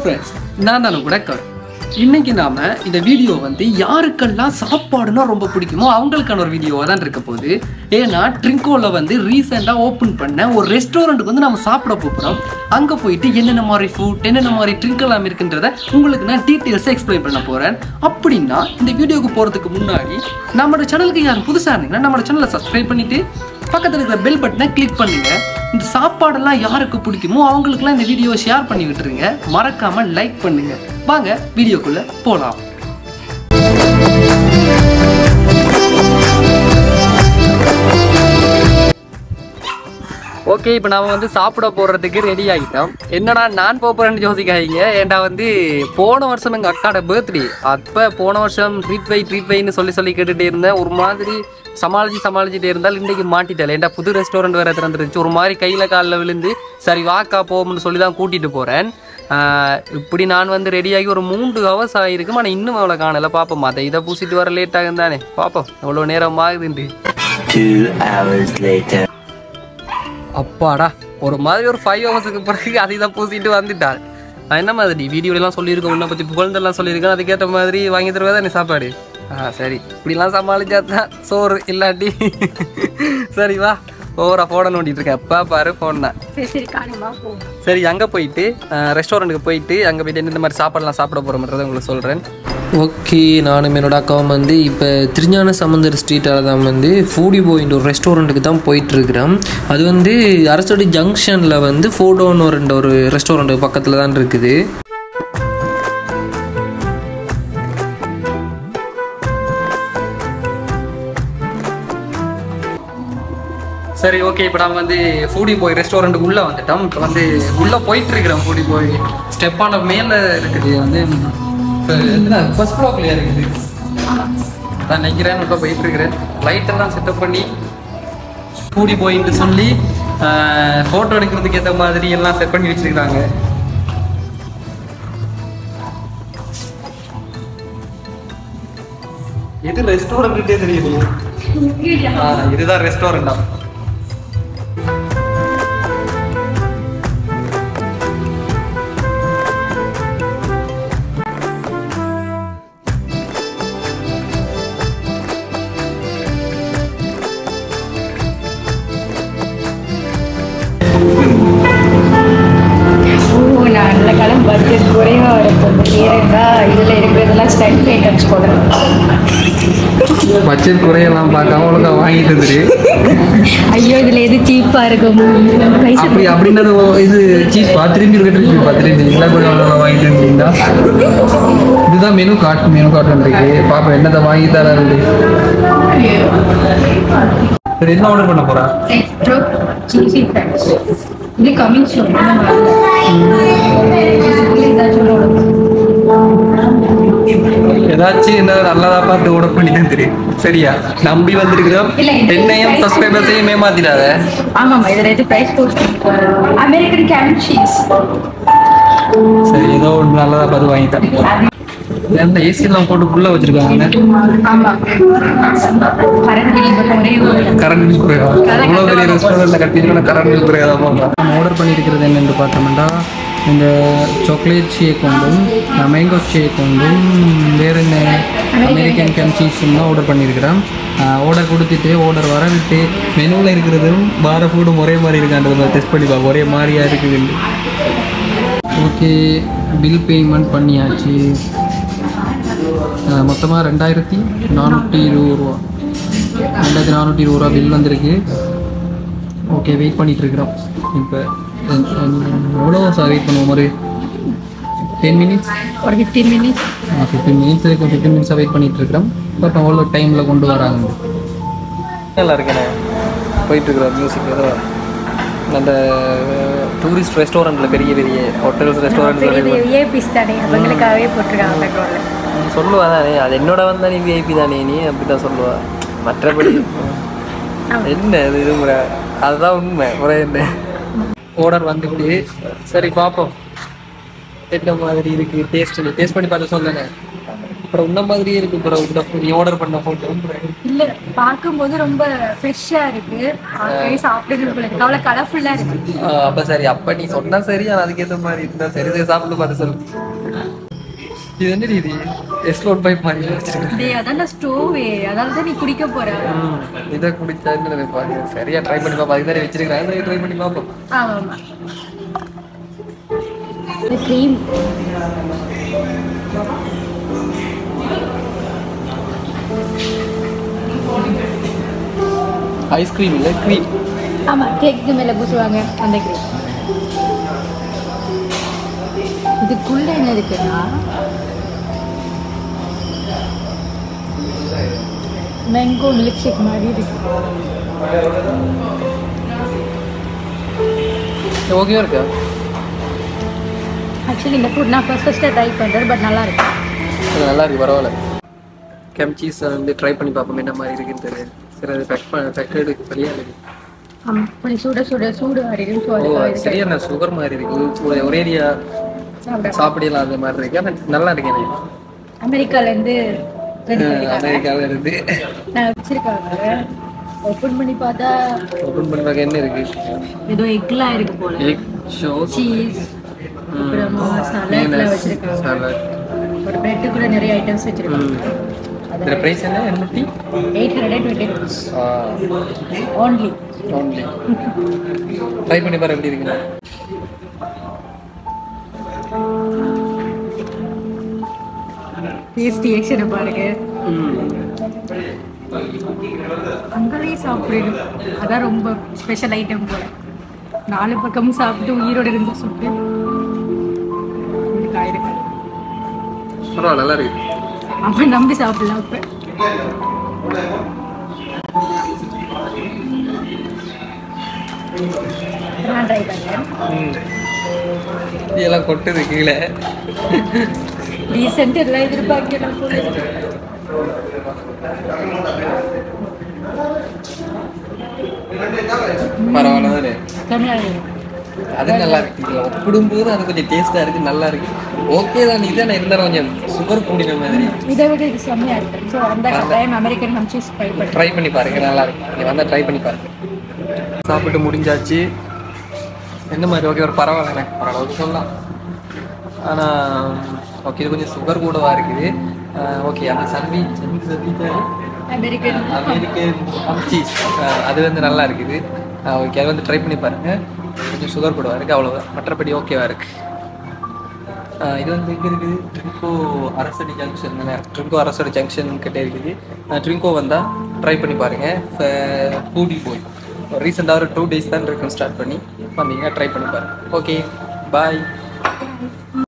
Friends நான் தானே கூட கரு இன்னைக்கு நாம இந்த வீடியோ வந்து யாருக்கெல்லாம் சாப்பாடுனா ரொம்ப பிடிக்குமோ அவங்களுக்கான ஒரு வீடியோவாக தான் இருக்க போகுது ஏன்னா ட்ரிங்கோவில் வந்து ரீசெண்டாக ஓப்பன் பண்ண ஒரு ரெஸ்டாரண்ட்டுக்கு வந்து நம்ம சாப்பிட போகிறோம் அங்கே போயிட்டு என்னென்ன மாதிரி ஃபுட் என்னென்ன மாதிரி ட்ரிங்க் எல்லாம் இருக்குன்றத உங்களுக்கு நான் டீட்டெயில்ஸாக எக்ஸ்பிளைன் பண்ண போகிறேன் அப்படின்னா இந்த வீடியோக்கு போகிறதுக்கு முன்னாடி நம்மளோட சேனலுக்கு யாரும் புதுசாக இருந்தீங்கன்னா நம்மளோட சேனலை சப்ஸ்கிரைப் பண்ணிட்டு பக்கத்தில் இருக்கிற பெல் பட்டனை கிளிக் பண்ணுங்க இந்த சாப்பாடெல்லாம் யாருக்கு பிடிக்குமோ அவங்களுக்குலாம் இந்த வீடியோவை ஷேர் பண்ணி விட்டுருங்க மறக்காம லைக் பண்ணுங்க வாங்க வீடியோக்குள்ள போகலாம் ஓகே இப்போ நாம வந்து சாப்பிட போகிறதுக்கு ரெடி ஆகிட்டோம் என்னடா நான் போக போகிறேன்னு யோசிக்காதீங்க ஏன்டா வந்து போன வருஷம் எங்கள் அக்காட பர்த்டே அப்போ போன வருஷம் ட்ரீட் வை ட்ரீட் வைன்னு சொல்லி சொல்லி கேட்டுகிட்டே இருந்தேன் ஒரு மாதிரி சமாளிச்சு சமாளிச்சுட்டே இருந்தால் இன்றைக்கு மாட்டிட்டேன் ஏன்டா புது ரெஸ்டாரண்ட் வேறு திறந்துருச்சு ஒரு மாதிரி கையில் காலில் விழுந்து சரி வாக்கா போகும்னு சொல்லி தான் கூட்டிகிட்டு போகிறேன் இப்படி நான் வந்து ரெடியாகி ஒரு மூன்று ஹவர்ஸ் ஆகிருக்கும் ஆனால் இன்னும் அவ்வளோ காணலை பார்ப்போம் அதை இதை பூசிட்டு வர லேட் ஆகும் தானே பார்ப்போம் எவ்வளோ நேரம் ஆகுதுன்ட்டு Two hours later. அப்பாடா ஒரு மாதிரி ஒரு ஃபைவ் ஹவர்ஸுக்கு பிறகு அதை தான் பூசிட்டு வந்துட்டாள் நான் என்ன மாதிரி வீடியோலாம் சொல்லியிருக்கோம் உன்னை பற்றி புகழ்ந்தெல்லாம் சொல்லியிருக்கேன் அதுக்கேற்ற மாதிரி வாங்கி தருவதா நீ சாப்பாடு ஆ சரி இப்படிலாம் சமாளிச்சா தான் சோறு இல்லாட்டி சரி வா ஓவரா ஃபோனை நோண்டிட்டு இருக்கேன் எப்போ பாரு ஃபோன் தான் சரி சரி காணுமா போ சரி அங்கே போயிட்டு ரெஸ்டாரண்ட்டுக்கு போயிட்டு அங்கே போயிட்டு என்னென்ன மாதிரி சாப்பாடுலாம் சாப்பிட போகிறோம்ன்றதை உங்களுக்கு சொல்கிறேன் ஓகே நானும் என்னோட அக்காவும் வந்து இப்போ திருஞான சமுந்தர் ஸ்ட்ரீட்டால் தான் வந்து ஃபூடி போயின்ற ஒரு ரெஸ்டாரண்ட்டுக்கு தான் போயிட்டுருக்கிறோம் அது வந்து அரசடி ஜங்ஷனில் வந்து ஃபோடோன்னு ஒரு ஒரு ரெஸ்டாரண்ட் பக்கத்தில் தான் இருக்குது சரி ஓகே இப்போ நம்ம வந்து ஃபூடி போய் ரெஸ்டாரண்ட்டுக்கு உள்ளே வந்துட்டோம் இப்போ வந்து உள்ளே போயிட்டு இருக்கிறோம் ஃபூடி போய் ஸ்டெப்பான மேலே இருக்குது வந்து ஃபர்ஸ்ட் ஃப்ளோர்லேயே இருக்குது நான் நிற்கிறேன் உள்ளே போயிட்டு இருக்கிறேன் லைட்டெல்லாம் செட்டப் பண்ணி ஃபூடி போயின்னு சொல்லி ஃபோட்டோ எடுக்கிறதுக்கு ஏற்ற மாதிரி எல்லாம் செட் பண்ணி வச்சிருக்காங்க இது ரெஸ்டாரண்ட்டே தெரியுது ஆ, இதுதான் ரெஸ்டாரண்டா ஓ நல்ல காலம் பட்ஜெட் குறைவாக இருக்கும் ஏறா இதில் இருக்கிறதெல்லாம் ஸ்டண்ட் ஐட்டம்ஸ் போல பட்ஜெட் குறையெல்லாம் பார்க்காம ஒழுங்கா வாங்கிட்டு வந்துரு ஐயோ இதில் எது சீப்பாக இருக்கும் பைசா அப்படி அப்படின்றது ஓ- இது சீஸ் திரும்பி இருக்கட்டும் சீஸ் திரும்பி இல்லை கொஞ்சம் அவ்வளோ வாங்கிட்டு இருந்தீங்களா இதுதான் மெனு கார்ட் மெனு கார்ட் இருக்கு பாப்பா என்னத்தை வாங்கி தராரு சரி என்ன ஆர்டர் பண்ண போறா சீசி ஃப்ரெண்ட்ஸ் இது கமிங் ஷோ ஏதாச்சும் என்ன நல்லதா பார்த்து ஆர்டர் பண்ணி தந்துரு சரியா நம்பி வந்திருக்கிறோம் இல்ல, இது- என்னையும் சப்ஸ்கிரைபர்ஸையும் ஏமாத்திடாத ஆமாம்மா இதில் எது ப்ரைஸ் போட்டு அமெரிக்கன் கேன் சீஸ் சரி ஏதோ ஒன்று நல்லதா பார்த்து வாங்கிட்டேன் இந்த ஏசி எல்லாம் போட்டு ஃபுல்லாக வச்சிருக்காங்க ஆமாம் கரண்ட் பில் ஒரே ஒரு கரண்ட் பில் குறைவா இவ்வளோ பெரிய ரெஸ்டாரண்ட்டில் கட்டிட்டு கரண்ட் பில் குறையாதாமா நம்ம ஆர்டர் பண்ணியிருக்கிறது என்னென்று பார்த்தோம்னா இந்த சாக்லேட் ஷேக் உண்டும் மேங்கோ ஷேக் உண்டும் வேறு என்ன அமெரிக்கன் கேன் சீஸும் தான் ஆர்டர் பண்ணியிருக்கிறோம் ஆர்டர் கொடுத்துட்டு ஆர்டர் வர விட்டு மெனுவில் இருக்கிறதும் வார ஃபுட்டும் ஒரே மாதிரி இருக்கான்றதை டெஸ்ட் பண்ணி பார்ப்போம் ஒரே மாதிரியாக இருக்குது ஓகே பில் பேமெண்ட் பண்ணியாச்சு மொத்தமாக ரெண்டாயிரத்தி நானூற்றி இருபது ரூபா ரெண்டாயிரத்தி நானூற்றி இருபது ரூபா பில் வந்திருக்கு ஓகே வெயிட் பண்ணிட்டு இருக்கிறோம் இப்போ எவ்வளோ சார் வெயிட் பண்ணுவோம் ஒரு டென் மினிட்ஸ் ஒரு ஃபிஃப்டீன் மினிட்ஸ் ஃபிஃப்டீன் மினிட்ஸ் இருக்கும் ஃபிஃப்டீன் மினிட்ஸாக வெயிட் பண்ணிட்டு இருக்கிறோம் இப்போ எவ்வளோ டைமில் கொண்டு வராங்க நல்லா இருக்கேனே போயிட்டு இருக்கிற மியூசிக் ஏதோ அந்த டூரிஸ்ட் ரெஸ்டாரண்ட்டில் பெரிய பெரிய ஹோட்டல்ஸ் ரெஸ்டாரண்ட் விஐபிஸ் தானே அவங்களுக்காகவே போட்டிருக்காங்க பெட்ரோலில் நீ சொல்லுவா தானே அது என்னோட வந்தா நீ விஐபி தானே நீ அப்படிதான் சொல்லுவா மற்றபடி என்ன இது இதுங்கிற அதுதான் உண்மை ஒரே என்ன ஆர்டர் வந்துட்டு சரி பார்ப்போம் என்ன மாதிரி இருக்கு டேஸ்ட் டேஸ்ட் பண்ணி பார்த்து சொல்லுங்க அப்புறம் உன்ன மாதிரியே இருக்கு ப்ரோ இந்த நீ ஆர்டர் பண்ண ஃபோட்டோ இல்ல பார்க்கும்போது ரொம்ப ஃப்ரெஷ்ஷா இருக்கு ஆல்ரெடி சாப்பிடுறது போல இருக்கு அவ்வளவு கலர்ஃபுல்லா இருக்கு அப்ப சரி அப்ப நீ சொன்னா சரி ஆனா அதுக்கேத்த மாதிரி இருந்தா சரி சரி சாப்பிட்டு பார்த்து சொல்லு இது என்ன இது எஸ்லோட் பைப் மாதிரி வச்சிருக்கேன் டேய் அதான் ஸ்டோவே அதனால தான் நீ குடிக்க போற இதை குடிச்சா என்ன நினைப்பாங்க சரியா ட்ரை பண்ணி பார்ப்போம் அதுக்கு தான் வச்சிருக்கிறேன் ட்ரை பண்ணி பார்ப்போம் ஆமா ஆமா இந்த க்ரீம் ஐஸ்கிரீம் இல்லை க்ரீம் ஆமா கேக்கு மேல பூசுவாங்க அந்த க்ரீம் இதுக்குள்ள என்ன இருக்குன்னா மேங்கோ மில்க் ஷேக் மாதிரி இருக்கு ஓகேவா இருக்கா ஆக்சுவலி இந்த ஃபுட் நான் ஃபர்ஸ்ட் ஃபர்ஸ்ட்டாக ட்ரை பண்ணுறேன் பட் நல்லா இருக்கு அது நல்லா இருக்கு பரவாயில்ல கெம் சீஸ் வந்து ட்ரை பண்ணி பார்ப்போம் என்ன மாதிரி இருக்குன்னு தெரியும் சரி அது பேக் பண்ண பேக் எடுக்க சரியா இருக்கு ஆமாம் கொஞ்சம் சுட சுட சூடு ஆறிடும் ஸோ ஓ அதுக்காக அது இது சரியான சுகர் மாதிரி இருக்கு ஒரு- ஒரே ஏரியா சாப்பிட சாப்பிடலாம் அந்த மாதிரி இருக்கு ஆனா நல்லா இருக்கு எனக்கு அமெரிக்காலேருந்து ரெடி அஹ் பண்ணிருக்காங்க அமெரிக்காவில் இருந்து நான் வச்சிருக்காங்க ஓப்பன் பண்ணி பார்த்தா ஓப்பன் பண்ணி பார்க்க என்ன இருக்கு ஏதோ எக்லாம் இருக்கு போல எக் ஷோஸ் சீஸ் அப்புறமா சலாட்லாம் வச்சிருக்காங்க சாலட் ஒரு பிரெட்டுக்குள்ள நிறைய ஐட்டம்ஸ் வச்சிருக்காங்க இதில் ப்ரைஸ் என்ன எண்ணூற்றி eight hundred twenty rupees only only try பண்ணி பாரு எப்படி இருக்குன்னு டேஸ்ட் ரியாக்ஷனை பாருங்க அங்கேயே சாப்பிடணும் அதான் ரொம்ப ஸ்பெஷல் ஐட்டம் போல நாலு பக்கமும் சாப்பிட்டு உயிரோட இருந்து சுட்டு இதுக்கு ஆயிருக்கு பரவாயில்ல நல்லா இருக்கு அவன் நம்பி சாப்பிடலாம் அப்ப நான் ட்ரை பண்ணேன் இதெல்லாம் கொட்டுது கீழே ரீசெண்ட் எல்லாம் எதிர்பார்க்கலாம் போல இருக்கு. பரவாயில்ல தானே செமையா இருக்கு. அது நல்லா இருக்கு இதுல ஒப்பிடும்போது அது கொஞ்சம் டேஸ்டா இருக்கு நல்லா இருக்கு ஓகே தான் இதான் இருந்தாலும் கொஞ்சம் சுகர் கூடின மாதிரி இதை விட இது செம்மையா இருக்கு ஸோ அந்த time American ham cheese try பண்ணேன் ட்ரை பண்ணி பாருங்க நல்லா இருக்கு நீ வந்தா ட்ரை பண்ணி பாருங்க சாப்பிட்டு முடிஞ்சாச்சு என்ன மாதிரி ஓகே ஒரு பரவாயில்ல ஓரளவுக்கு சொல்லலாம் ஆனால் ஓகே இது கொஞ்சம் சுகர் கூடவா இருக்குது ஓகே அந்த சன்வி அமெரிக்கன் அமெரிக்கன் சீஸ் அது வந்து நல்லா இருக்குது ஓகே அது வந்து ட்ரை பண்ணி பாருங்க கொஞ்சம் சுகர் கூடவா இருக்குது அவ்வளோதான் மற்றபடி ஓகேவா இருக்கு ஆஹ் இது வந்து எங்கே இருக்குது ட்ரிங்கோ அரசடி ஜங்ஷன் ட்ரிங்கோ அரசடி ஜங்ஷன் கிட்டே இருக்குது ட்ரிங்கோ வந்தால் ட்ரை பண்ணி பாருங்கள் ஃபூடி போய் ரீசெண்டாக ஒரு டூ டேஸ் தான் இருக்கும் ஸ்டார்ட் பண்ணி வந்தீங்கன்னா ட்ரை பண்ணி பாருங்கள் ஓகே பாய்